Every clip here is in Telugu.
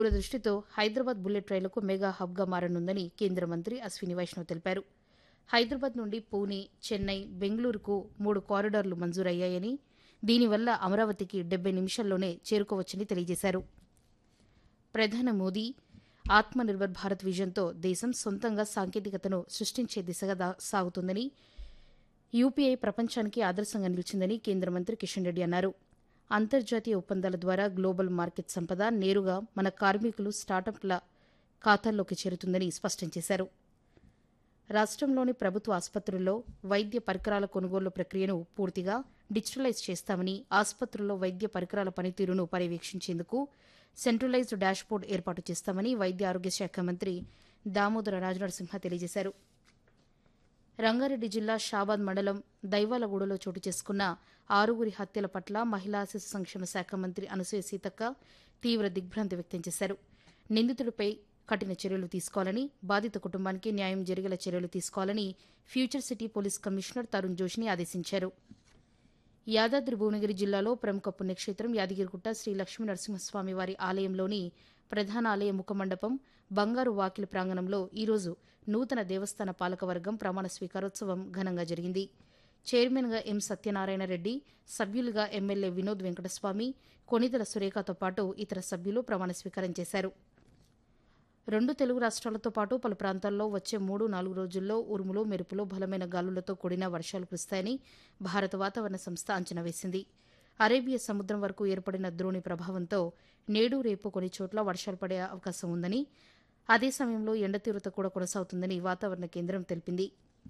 దూరదృష్టితో హైదరాబాద్ బుల్లెట్ రైలుకు మెగా హబ్గా మారనుందని కేంద్ర మంత్రి అశ్విని వైష్ణవ్ తెలిపారు హైదరాబాద్ నుండి పూణే చెన్నై బెంగళూరుకు మూడు కారిడార్లు మంజూరయ్యాయని దీనివల్ల అమరావతికి డెబ్బై నిమిషాల్లోనే చేరుకోవచ్చని తెలియజేశారు ప్రధాని మోదీ ఆత్మనిర్భర్ భారత్ విజన్తో దేశం సొంతంగా సాంకేతికతను సృష్టించే దిశగా దా- సాగుతుందని యూపీఐ ప్రపంచానికి ఆదర్శంగా నిలిచిందని కేంద్ర మంత్రి కిషన్ రెడ్డి అన్నారు అంతర్జాతీయ ఒప్పందాల ద్వారా గ్లోబల్ మార్కెట్ సంపద నేరుగా మన కార్మికులు స్టార్టప్ల ఖాతాల్లోకి చేరుతుందని స్పష్టం చేశారు రాష్ట్రంలోని ప్రభుత్వ ఆసుపత్రుల్లో వైద్య పరికరాల కొనుగోలు ప్రక్రియను పూర్తిగా డిజిటలైజ్ చేస్తామని ఆసుపత్రుల్లో వైద్య పరికరాల పనితీరును పర్యవేక్షించేందుకు సెంట్రలైజ్డ్ డాష్బోర్డ్ ఏర్పాటు చేస్తామని వైద్య ఆరోగ్య శాఖ మంత్రి దామోదర రాజనరసింహ తెలియజేశారు రంగారెడ్డి జిల్లా షాబాద్ మండలం దైవాలగూడలో చోటు చేసుకున్న ఆరుగురి హత్యల పట్ల మహిళా శిశు సంక్షేమ శాఖ మంత్రి అనసూయ సీతక్క తీవ్ర దిగ్భ్రాంతి వ్యక్తం చేశారు నిందితుడిపై కఠిన చర్యలు తీసుకోవాలని బాధిత కుటుంబానికి న్యాయం జరిగేలా చర్యలు తీసుకోవాలని Future City police commissioner Tarun జోషిని ఆదేశించారు యాదాద్రి భువనగిరి జిల్లాలో ప్రముఖ పుణ్యక్షేత్రం యాదగిరిగుట్ట శ్రీ లక్ష్మీ నరసింహస్వామి వారి ఆలయంలోని ప్రధాన ఆలయ ముఖమండపం బంగారు వాకిలి ప్రాంగణంలో ఈరోజు నూతన దేవస్థాన పాలకవర్గం ప్రమాణ స్వీకారోత్సవం ఘనంగా జరిగింది చైర్మన్గా ఎం సత్యనారాయణ రెడ్డి సభ్యులుగా ఎమ్మెల్యే వినోద్ వెంకటస్వామి కొనిదల సురేఖతో పాటు ఇతర సభ్యులు ప్రమాణ స్వీకారం చేశారు రెండు తెలుగు రాష్ట్రాలతో పాటు పలు ప్రాంతాల్లో వచ్చే మూడు నాలుగు రోజుల్లో ఉరుములు మెరుపులు బలమైన గాలులతో కూడిన వర్షాలు కురుస్తాయని భారత వాతావరణ సంస్థ అంచనా వేసింది అరేబియా సముద్రం వరకు ఏర్పడిన ద్రోణి ప్రభావంతో నేడు రేపు కొన్ని చోట్ల వర్షాలు పడే అవకాశం ఉందని అదే సమయంలో ఎండ తీవ్రత కూడా కొనసాగుతుందని వాతావరణ కేంద్రం తెలిపింది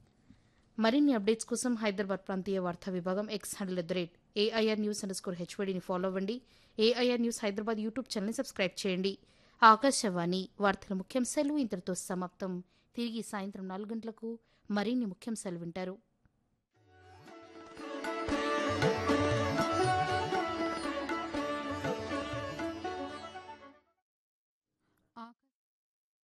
మరిన్ని అప్డేట్స్ కోసం హైదరాబాద్ ప్రాంతీయ వార్తా విభాగం X handle at the rate AIR news underscore హెచ్వైడీని ఫాలో అవ్వండి ఏఐఆర్ న్యూస్ హైదరాబాద్ యూట్యూబ్ ఛానల్ని సబ్స్క్రైబ్ చేయండి ఆకాశవాణి వార్తల ముఖ్యాంశాలు ఇంతటితో సమాప్తం తిరిగి సాయంత్రం నాలుగు గంటలకు మరిన్ని ముఖ్యాంశాలు వింటారు